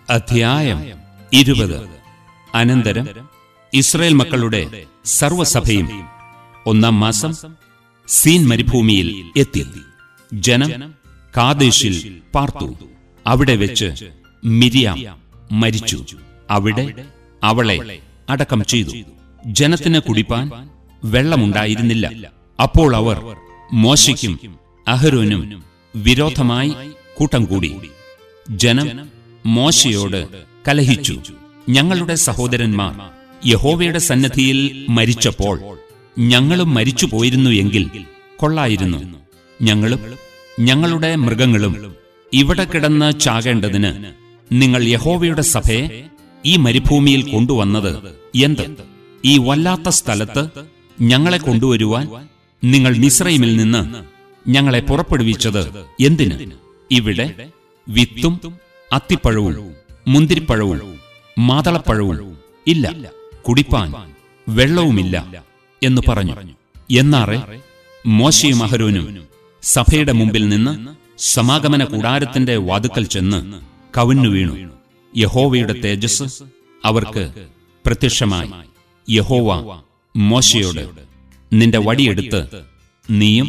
അധ്യായം ഇരുപത് അനന്തരം ഇസ്രയേൽ മക്കളുടെ സർവസഭയും ഒന്നാം മാസം സീൻ മരുഭൂമിയിൽ എത്തി ജനം കാദേശിൽ പാർത്തു അവിടെ വെച്ച് മിരിയാം മരിച്ചു അവിടെ അവളെ അടക്കം ചെയ്തു ജനത്തിന് കുടിപ്പാൻ വെള്ളമുണ്ടായിരുന്നില്ല അപ്പോൾ അവർ മോശയ്ക്കും അഹരോനും വിരോധമായി കൂട്ടം കൂടി ജനം മോശയോട് കലഹിച്ചു ഞങ്ങളുടെ സഹോദരന്മാർ യഹോവയുടെ സന്നദ്ധിയിൽ മരിച്ചപ്പോൾ ഞങ്ങളും മരിച്ചു പോയിരുന്നു എങ്കിൽ കൊള്ളായിരുന്നു ഞങ്ങളും ഞങ്ങളുടെ മൃഗങ്ങളും ഇവിടെ കിടന്ന് ചാകേണ്ടതിന് നിങ്ങൾ യഹോവയുടെ സഭയെ ഈ മരുഭൂമിയിൽ കൊണ്ടുവന്നത് എന്ത് ഈ വല്ലാത്ത സ്ഥലത്ത് ഞങ്ങളെ കൊണ്ടുവരുവാൻ നിങ്ങൾ മിസ്രൈമിൽ നിന്ന് ഞങ്ങളെ പുറപ്പെടുവിച്ചത് എന്തിന് ഇവിടെ വിത്തും അത്തിപ്പഴവും മുന്തിരിപ്പഴവും മാതളപ്പഴവും ഇല്ല കുടിപ്പാൻ വെള്ളവുമില്ല എന്ന് പറഞ്ഞു എന്നാറെ മോശയും അഹരോനും സഭയുടെ മുമ്പിൽ നിന്ന് സമാഗമന കൂടാരത്തിന്റെ വാതുക്കൽ ചെന്ന് കവിഞ്ഞു വീണു യഹോവയുടെ തേജസ് അവർക്ക് പ്രത്യക്ഷമായി യഹോവ മോശയോട് നിന്റെ വടിയെടുത്ത് നീയും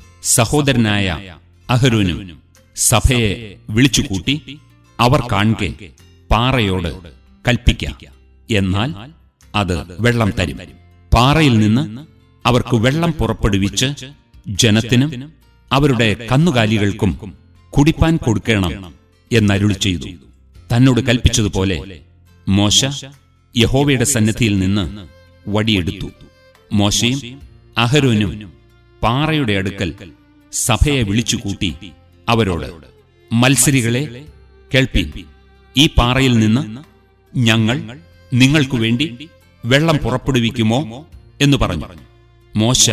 സഹോദരനായ അഹരോനും സഭയെ വിളിച്ചുകൂട്ടി അവർ കാൺകെ പാറയോട് കൽപ്പിക്കാം എന്നാൽ അത് വെള്ളം തരും പാറയിൽ നിന്ന് അവർക്ക് വെള്ളം പുറപ്പെടുവിച്ച് ജനത്തിനും അവരുടെ കന്നുകാലികൾക്കും കുടിപ്പാൻ കൊടുക്കണം എന്നരുളി ചെയ്തു തന്നോട് കൽപ്പിച്ചതുപോലെ മോശ യഹോവയുടെ സന്നിധിയിൽ നിന്ന് വടിയെടുത്തു മോശയും അഹരോനും പാറയുടെ അടുക്കൽ സഭയെ വിളിച്ചുകൂട്ടി അവരോട് മത്സരികളെ കേൾപ്പീൻ ഈ പാറയിൽ നിന്ന് ഞങ്ങൾ നിങ്ങൾക്കു വേണ്ടി വെള്ളം പുറപ്പെടുവിക്കുമോ എന്ന് പറഞ്ഞു മോശ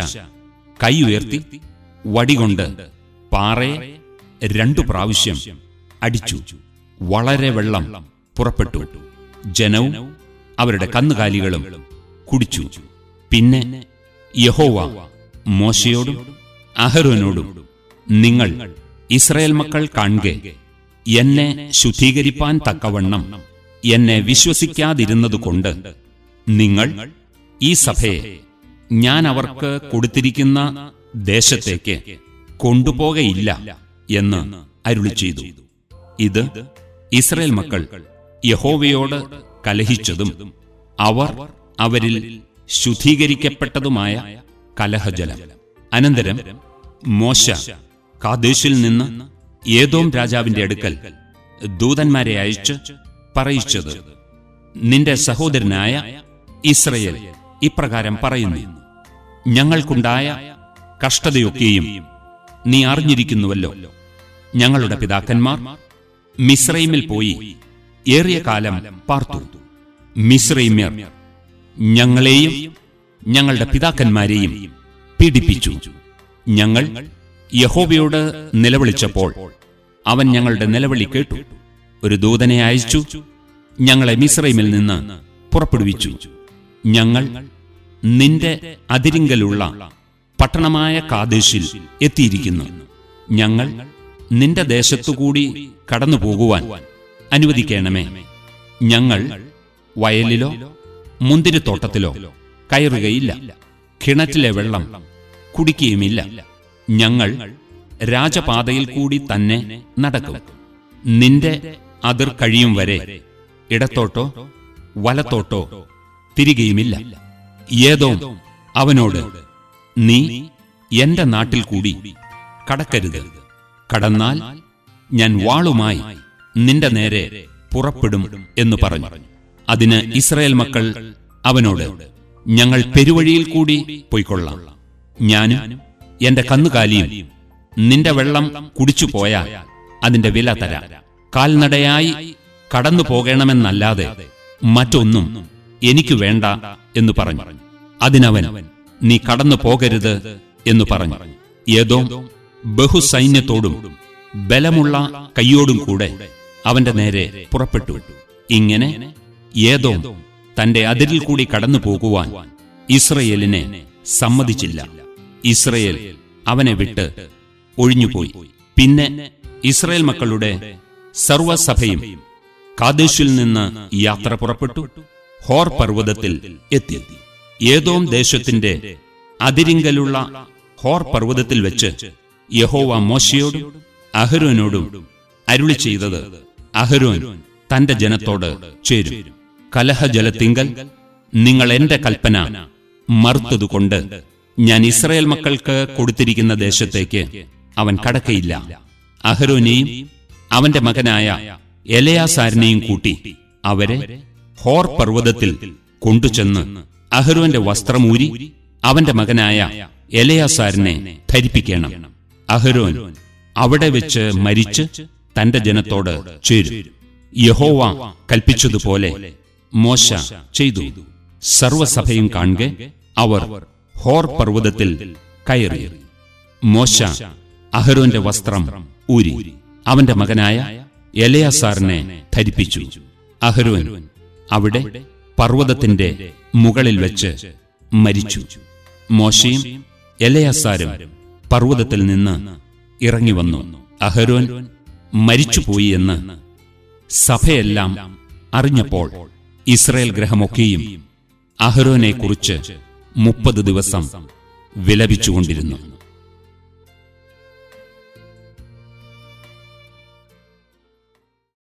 കൈ ഉയർത്തി വടികൊണ്ട് പാറയെ രണ്ടു പ്രാവശ്യം അടിച്ചു വളരെ വെള്ളം പുറപ്പെട്ടു ജനവും അവരുടെ കന്നുകാലികളും കുടിച്ചു പിന്നെ യഹോവ മോശയോടും അഹരോനോടും നിങ്ങൾ ഇസ്രായേൽ മക്കൾ കാണുക എന്നെ ശുദ്ധീകരിപ്പാൻ തക്കവണ്ണം എന്നെ വിശ്വസിക്കാതിരുന്നതുകൊണ്ട് നിങ്ങൾ ഈ സഭയെ ഞാൻ അവർക്ക് കൊടുത്തിരിക്കുന്ന ദേശത്തേക്ക് കൊണ്ടുപോകയില്ല എന്ന് അരുളി ചെയ്തു ഇത് ഇസ്രായേൽ മക്കൾ യഹോവയോട് കലഹിച്ചതും അവർ അവരിൽ ശുദ്ധീകരിക്കപ്പെട്ടതുമായ കലഹജലം അനന്തരം മോശ കാദേശിൽ നിന്ന് ഏതോം രാജാവിന്റെ അടുക്കൽ ദൂതന്മാരെ അയച്ച് പറയിച്ചത് നിന്റെ സഹോദരനായ ഇസ്രയേൽ ഇപ്രകാരം പറയുന്നു ഞങ്ങൾക്കുണ്ടായ കഷ്ടതയൊക്കെയും നീ അറിഞ്ഞിരിക്കുന്നുവല്ലോ ഞങ്ങളുടെ പിതാക്കന്മാർ മിസ്രൈമിൽ പോയി ഏറിയ കാലം പാർത്തു മിസ്രൈമ്യർ ഞങ്ങളെയും ഞങ്ങളുടെ പിതാക്കന്മാരെയും പീഡിപ്പിച്ചു ഞങ്ങൾ യഹോവയോട് നിലവിളിച്ചപ്പോൾ അവൻ ഞങ്ങളുടെ നിലവിളി കേട്ടു ഒരു ദൂതനെ അയച്ചു ഞങ്ങളെ മിസ്രൈമിൽ നിന്ന് പുറപ്പെടുവിച്ചു ഞങ്ങൾ നിന്റെ അതിരിങ്കലുള്ള പട്ടണമായ കാദേശിൽ എത്തിയിരിക്കുന്നു ഞങ്ങൾ നിന്റെ ദേശത്തുകൂടി കടന്നു പോകുവാൻ അനുവദിക്കണമേ ഞങ്ങൾ വയലിലോ മുന്തിരിത്തോട്ടത്തിലോ കയറുകയില്ല കിണറ്റിലെ വെള്ളം കുടിക്കുകയുമില്ല ഞങ്ങൾ രാജപാതയിൽ കൂടി തന്നെ നടക്കും നിന്റെ അതിർ കഴിയും വരെ ഇടത്തോട്ടോ വലത്തോട്ടോ തിരികെയുമില്ല ഏതോ അവനോട് നീ എന്റെ നാട്ടിൽ കൂടി കടക്കരുത് കടന്നാൽ ഞാൻ വാളുമായി നിന്റെ നേരെ പുറപ്പെടും എന്ന് പറഞ്ഞു അതിന് ഇസ്രായേൽ മക്കൾ അവനോട് ഞങ്ങൾ പെരുവഴിയിൽ കൂടി പോയിക്കൊള്ളാം ഞാനും എന്റെ കന്നുകാലിയും നിന്റെ വെള്ളം കുടിച്ചു പോയാൽ അതിന്റെ വില തരാം കാൽനടയായി കടന്നു പോകണമെന്നല്ലാതെ മറ്റൊന്നും എനിക്ക് വേണ്ട എന്ന് പറഞ്ഞു അതിനവൻ നീ കടന്നു പോകരുത് എന്ന് പറഞ്ഞു ഏതോ ബഹുസൈന്യത്തോടും ബലമുള്ള കൈയോടും കൂടെ അവന്റെ നേരെ പുറപ്പെട്ടു ഇങ്ങനെ ഏതോ തന്റെ അതിരിൽ കൂടി കടന്നു പോകുവാൻ ഇസ്രയേലിനെ സമ്മതിച്ചില്ല ഇസ്രയേൽ അവനെ വിട്ട് ഒഴിഞ്ഞുപോയി പിന്നെ ഇസ്രയേൽ മക്കളുടെ സർവസഭയും കാദേശിൽ നിന്ന് യാത്ര പുറപ്പെട്ടു ഹോർ പർവ്വതത്തിൽ എത്തി ഏതോം ദേശത്തിന്റെ അതിരിങ്കലുള്ള ഹോർ പർവ്വതത്തിൽ വെച്ച് യഹോവ മോശയോടും അഹരോനോടും അരുളി ചെയ്തത് അഹരോൻ തന്റെ ജനത്തോട് ചേരും കലഹജലത്തിങ്കൽ നിങ്ങൾ എന്റെ കൽപ്പന മറുത്തതുകൊണ്ട് ഞാൻ ഇസ്രായേൽ മക്കൾക്ക് കൊടുത്തിരിക്കുന്ന ദേശത്തേക്ക് അവൻ കടക്കയില്ല അഹരോനെയും അവന്റെ മകനായ എലയാസാരനെയും കൂട്ടി അവരെ ഹോർ പർവ്വതത്തിൽ കൊണ്ടുചെന്ന് അഹരോന്റെ വസ്ത്രമൂരി അവന്റെ മകനായ എലയാസാരനെ ധരിപ്പിക്കണം അഹരോൻ അവിടെ വെച്ച് മരിച്ച് തന്റെ ജനത്തോട് ചേരും യഹോവ കൽപ്പിച്ചതുപോലെ മോശ ചെയ്തു സർവസഭയും കാണുക അവർ ഹോർ പർവ്വതത്തിൽ കയറി മോശ അഹരോന്റെ വസ്ത്രം ഊരി അവന്റെ മകനായ എലയാസാറിനെ ധരിപ്പിച്ചു അഹരോൻ അവിടെ പർവ്വതത്തിന്റെ മുകളിൽ വെച്ച് മരിച്ചു മോശയും എലയാസാരും പർവ്വതത്തിൽ നിന്ന് ഇറങ്ങി വന്നു അഹരോൻ മരിച്ചുപോയി എന്ന് സഭയെല്ലാം അറിഞ്ഞപ്പോൾ ഇസ്രയേൽ ഗ്രഹമൊക്കെയും അഹരോനെക്കുറിച്ച് മുപ്പത് ദിവസം വിലപിച്ചുകൊണ്ടിരുന്നു